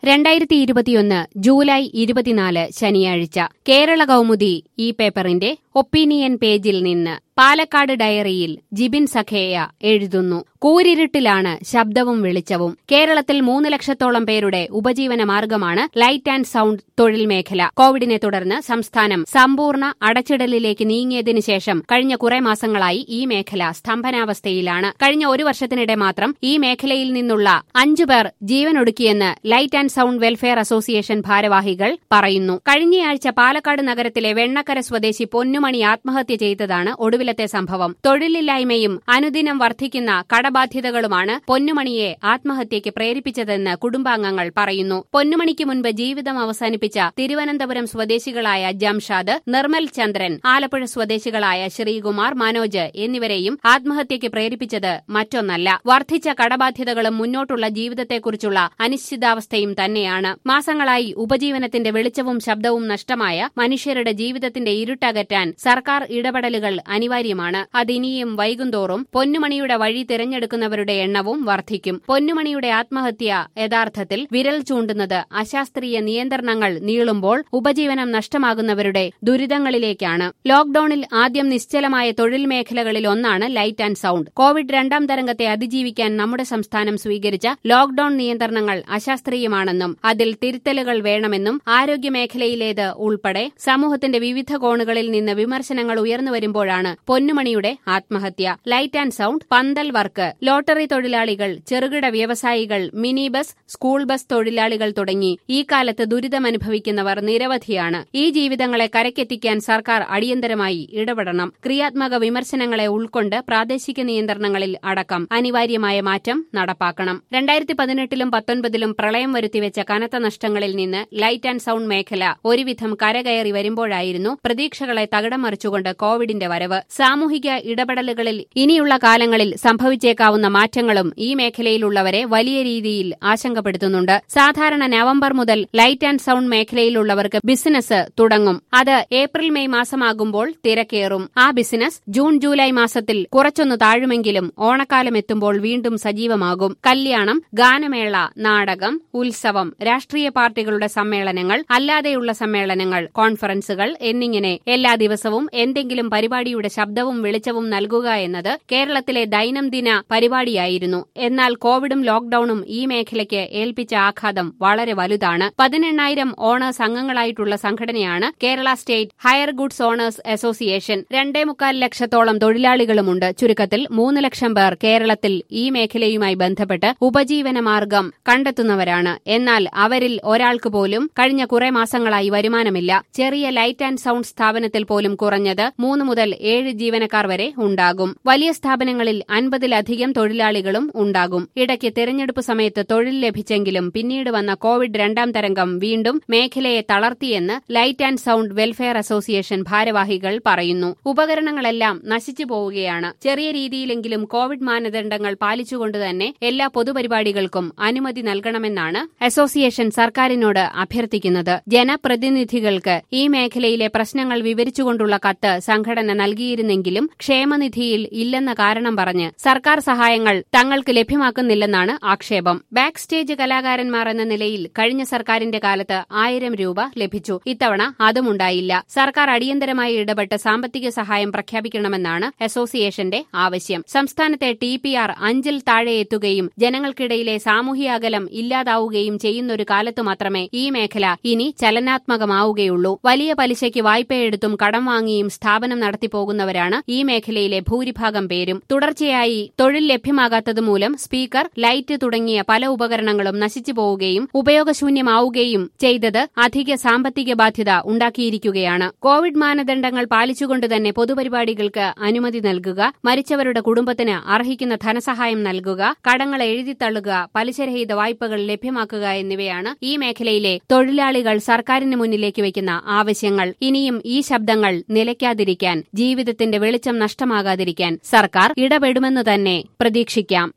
രണ്ടായിരത്തി ഇരുപത്തിയൊന്ന് ജൂലൈ ഇരുപത്തിനാല് ശനിയാഴ്ച കേരള കൗമുദി ഈ പേപ്പറിന്റെ ഒപ്പീനിയൻ പേജിൽ നിന്ന് പാലക്കാട് ഡയറിയിൽ ജിബിൻ സഖേയ എഴുതുന്നു കൂരിരുട്ടിലാണ് ശബ്ദവും വെളിച്ചവും കേരളത്തിൽ മൂന്ന് ലക്ഷത്തോളം പേരുടെ ഉപജീവന മാർഗമാണ് ലൈറ്റ് ആൻഡ് സൌണ്ട് തൊഴിൽ മേഖല കോവിഡിനെ തുടർന്ന് സംസ്ഥാനം സമ്പൂർണ്ണ അടച്ചിടലിലേക്ക് നീങ്ങിയതിനു ശേഷം കഴിഞ്ഞ കുറെ മാസങ്ങളായി ഈ മേഖല സ്തംഭനാവസ്ഥയിലാണ് കഴിഞ്ഞ ഒരു വർഷത്തിനിടെ മാത്രം ഈ മേഖലയിൽ നിന്നുള്ള അഞ്ചു പേർ ജീവനൊടുക്കിയെന്ന് light and sound welfare association ഭാരവാഹികൾ പറയുന്നു കഴിഞ്ഞയാഴ്ച പാലക്കാട് നഗരത്തിലെ വെണ്ണക്കര സ്വദേശി പൊന്നുമണി ആത്മഹത്യ ചെയ്തതാണ് ഒടുവിലത്തെ സംഭവം തൊഴിലില്ലായ്മയും അനുദിനം വർദ്ധിക്കുന്ന കടബാധ്യതകളുമാണ് പൊന്നുമണിയെ ആത്മഹത്യയ്ക്ക് പ്രേരിപ്പിച്ചതെന്ന് കുടുംബാംഗങ്ങൾ പറയുന്നു പൊന്നുമണിക്ക് മുൻപ് ജീവിതം അവസാനിപ്പിച്ച തിരുവനന്തപുരം സ്വദേശികളായ ജംഷാദ് നിർമ്മൽ ചന്ദ്രൻ ആലപ്പുഴ സ്വദേശികളായ ശ്രീകുമാർ മനോജ് എന്നിവരെയും ആത്മഹത്യയ്ക്ക് പ്രേരിപ്പിച്ചത് മറ്റൊന്നല്ല വർദ്ധിച്ച കടബാധ്യതകളും മുന്നോട്ടുള്ള ജീവിതത്തെക്കുറിച്ചുള്ള അനിശ്ചിതാവസ്ഥയും തന്നെയാണ് മാസങ്ങളായി ഉപജീവനത്തിന്റെ വെളിച്ചവും ശബ്ദവും നഷ്ടമായ മനുഷ്യരുടെ ജീവിതത്തിന്റെ ഇരുട്ടകറ്റാൻ സർക്കാർ ഇടപെടലുകൾ അനിവാര്യമാണ് അതിനിയും വൈകുന്തോറും പൊന്നുമണിയുടെ വഴി തിരഞ്ഞെടുക്കുന്നവരുടെ എണ്ണവും വർദ്ധിക്കും പൊന്നുമണിയുടെ ആത്മഹത്യ യഥാർത്ഥത്തിൽ വിരൽ ചൂണ്ടുന്നത് അശാസ്ത്രീയ നിയന്ത്രണങ്ങൾ നീളുമ്പോൾ ഉപജീവനം നഷ്ടമാകുന്നവരുടെ ദുരിതങ്ങളിലേക്കാണ് ലോക്ഡൌണിൽ ആദ്യം നിശ്ചലമായ തൊഴിൽ മേഖലകളിൽ ഒന്നാണ് ലൈറ്റ് ആൻഡ് സൌണ്ട് കോവിഡ് രണ്ടാം തരംഗത്തെ അതിജീവിക്കാൻ നമ്മുടെ സംസ്ഥാനം സ്വീകരിച്ച ലോക്ഡൌൺ നിയന്ത്രണങ്ങൾ അശാസ്ത്രീയമാണെന്നും അതിൽ തിരുത്തലുകൾ വേണമെന്നും ആരോഗ്യമേഖലയിലേത് ഉൾപ്പെടെ സമൂഹത്തിന്റെ വിവിധ കോണുകളിൽ നിന്ന് വിമർശനങ്ങൾ ഉയർന്നുവരുമ്പോഴാണ് പൊന്നുമണിയുടെ ആത്മഹത്യ ലൈറ്റ് ആൻഡ് സൌണ്ട് പന്തൽ വർക്ക് ലോട്ടറി തൊഴിലാളികൾ ചെറുകിട വ്യവസായികൾ മിനി ബസ് സ്കൂൾ ബസ് തൊഴിലാളികൾ തുടങ്ങി ഈ കാലത്ത് ദുരിതമനുഭവിക്കുന്നവർ നിരവധിയാണ് ഈ ജീവിതങ്ങളെ കരക്കെത്തിക്കാൻ സർക്കാർ അടിയന്തരമായി ഇടപെടണം ക്രിയാത്മക വിമർശനങ്ങളെ ഉൾക്കൊണ്ട് പ്രാദേശിക നിയന്ത്രണങ്ങളിൽ അടക്കം അനിവാര്യമായ മാറ്റം നടപ്പാക്കണം രണ്ടായിരത്തി പതിനെട്ടിലും പത്തൊൻപതിലും പ്രളയം വരുത്തിവെച്ച കനത്ത നഷ്ടങ്ങളിൽ നിന്ന് ലൈറ്റ് ആൻഡ് സൌണ്ട് മേഖല ഒരുവിധം കരകയറി വരുമ്പോഴായിരുന്നു പ്രതീക്ഷകളെ തകിടം മറിച്ചുകൊണ്ട് കോവിഡിന്റെ വരവ് സാമൂഹിക ഇടപെടലുകളിൽ ഇനിയുള്ള കാലങ്ങളിൽ സംഭവിച്ചേക്കാവുന്ന മാറ്റങ്ങളും ഈ മേഖലയിലുള്ളവരെ വലിയ രീതിയിൽ ആശങ്കപ്പെടുത്തുന്നുണ്ട് സാധാരണ നവംബർ മുതൽ ലൈറ്റ് ആൻഡ് സൌണ്ട് മേഖലയിലുള്ളവർക്ക് ബിസിനസ് തുടങ്ങും അത് ഏപ്രിൽ മെയ് മാസമാകുമ്പോൾ തിരക്കേറും ആ ബിസിനസ് ജൂൺ ജൂലൈ മാസത്തിൽ കുറച്ചൊന്നു താഴുമെങ്കിലും ഓണക്കാലം എത്തുമ്പോൾ വീണ്ടും സജീവമാകും കല്യാണം ഗാനമേള നാടകം ഉത്സവം രാഷ്ട്രീയ പാർട്ടികളുടെ സമ്മേളനങ്ങൾ അല്ലാതെയുള്ള സമ്മേളനങ്ങൾ കോൺഫറൻസുകൾ എന്നിങ്ങനെ എല്ലാ ദിവസവും എന്തെങ്കിലും പരിപാടിയുടെ ശബ്ദവും വെളിച്ചവും നൽകുക എന്നത് കേരളത്തിലെ ദൈനംദിന പരിപാടിയായിരുന്നു എന്നാൽ കോവിഡും ലോക്ഡൌണും ഈ മേഖലയ്ക്ക് ഏൽപ്പിച്ച ആഘാതം വളരെ വലുതാണ് പതിനെണ്ണായിരം ഓണേഴ്സ് അംഗങ്ങളായിട്ടുള്ള സംഘടനയാണ് Kerala state hire goods owners association രണ്ടേ മുക്കാൽ ലക്ഷത്തോളം തൊഴിലാളികളുമുണ്ട് ചുരുക്കത്തിൽ മൂന്ന് ലക്ഷം പേർ കേരളത്തിൽ ഈ മേഖലയുമായി ബന്ധപ്പെട്ട് ഉപജീവന മാർഗം കണ്ടെത്തുന്നവരാണ് എന്നാൽ അവരിൽ ഒരാൾക്ക് പോലും കഴിഞ്ഞ കുറെ മാസങ്ങളായി വരുമാനമില്ല ചെറിയ ലൈറ്റ് ആൻഡ് സൌണ്ട് സ്ഥാപനത്തിൽ പോലും കുറഞ്ഞത് മൂന്ന് മുതൽ ഏഴ് ജീവനക്കാർ വരെ ഉണ്ടാകും വലിയ സ്ഥാപനങ്ങളിൽ അൻപതിലധികം തൊഴിലാളികളും ഉണ്ടാകും ഇടയ്ക്ക് തെരഞ്ഞെടുപ്പ് സമയത്ത് തൊഴിൽ ലഭിച്ചെങ്കിലും പിന്നീട് വന്ന കോവിഡ് രണ്ടാം തരംഗം വീണ്ടും മേഖലയെ തളർത്തിയെന്ന് light and sound welfare association ഭാരവാഹികൾ പറയുന്നു ഉപകരണങ്ങളെല്ലാം നശിച്ചു പോവുകയാണ് ചെറിയ രീതിയിലെങ്കിലും കോവിഡ് മാനദണ്ഡങ്ങൾ പാലിച്ചുകൊണ്ട് തന്നെ എല്ലാ പൊതുപരിപാടികൾക്കും അനുമതി നൽകണമെന്നാണ് അസോസിയേഷൻ സർക്കാരിനോട് അഭ്യർത്ഥിക്കുന്നത് ജനപ്രതിനിധികൾക്ക് ഈ മേഖലയിലെ പ്രശ്നങ്ങൾ വിവരിച്ചുകൊണ്ടുള്ള കത്ത് സംഘടന നൽകിയിരുന്നെങ്കിലും ക്ഷേമനിധിയിൽ ഇല്ലെന്ന കാരണം പറഞ്ഞ് സർക്കാർ സഹായങ്ങൾ തങ്ങൾക്ക് ലഭ്യമാക്കുന്നില്ലെന്നാണ് ആക്ഷേപം ബാക്ക് സ്റ്റേജ് കലാകാരന്മാർ എന്ന നിലയിൽ കഴിഞ്ഞ സർക്കാരിന്റെ കാലത്ത് ആയിരം രൂപ ലഭിച്ചു ഇത്തവണ അതുമുണ്ടായില്ല സർക്കാർ അടിയന്തരമായി ഇടപെട്ട് സാമ്പത്തിക സഹായം പ്രഖ്യാപിക്കണമെന്നാണ് അസോസിയേഷന്റെ ആവശ്യം സംസ്ഥാനത്തെ ടി പി ആർ അഞ്ചിൽ താഴെ എത്തുകയും ജനങ്ങൾക്കിടയിലെ സാമൂഹ്യ അകലം ഇല്ലാതാവുകയും ചെയ്യുന്നൊരു കാലത്തു മാത്രമേ ഈ മേഖല ഇനി ചലനാത്മകമാവുകയുള്ളൂ വലിയ പലിശയ്ക്ക് വായ്പയെടുത്തും കടം വാങ്ങിയും സ്ഥാപനം നടത്തിപ്പോകുന്നവരാണ് ഈ മേഖലയിലെ ഭൂരിഭാഗം പേരും തുടർച്ചയായി തൊഴിൽ ലഭ്യമാകാത്തതുമൂലം സ്പീക്കർ ലൈറ്റ് തുടങ്ങിയ പല ഉപകരണങ്ങളും നശിച്ചു പോവുകയും ഉപയോഗശൂന്യമാവുകയും ചെയ്തത് അധിക സാമ്പത്തിക ബാധ്യത ഉണ്ടാക്കിയിരിക്കുകയാണ് കോവിഡ് മാനദണ്ഡങ്ങൾ പാലിച്ചുകൊണ്ട് തന്നെ പൊതുപരിപാടികൾക്ക് അനുമതി നൽകുക മരിച്ചവരുടെ കുടുംബത്തിന് അർഹിക്കുന്ന ധനസഹായം നൽകുക കടങ്ങൾ എഴുതിത്തള്ളുക പലിശരഹിത വായ്പകൾ ലഭ്യമാക്കുക എന്നിവയാണ് ഈ മേഖലയിലെ തൊഴിലാളികൾ സർക്കാരിന് മുന്നിലേക്ക് വയ്ക്കുന്ന ആവശ്യങ്ങൾ ഇനിയും ഈ ശബ്ദങ്ങൾ നിലയ്ക്കാതിരിക്കാൻ ജീവിതത്തിന്റെ വെളിച്ചം നഷ്ടമാകാതിരിക്കാൻ സർക്കാർ ഇടപെടുമെന്ന് തന്നെ പ്രതീക്ഷിക്കാം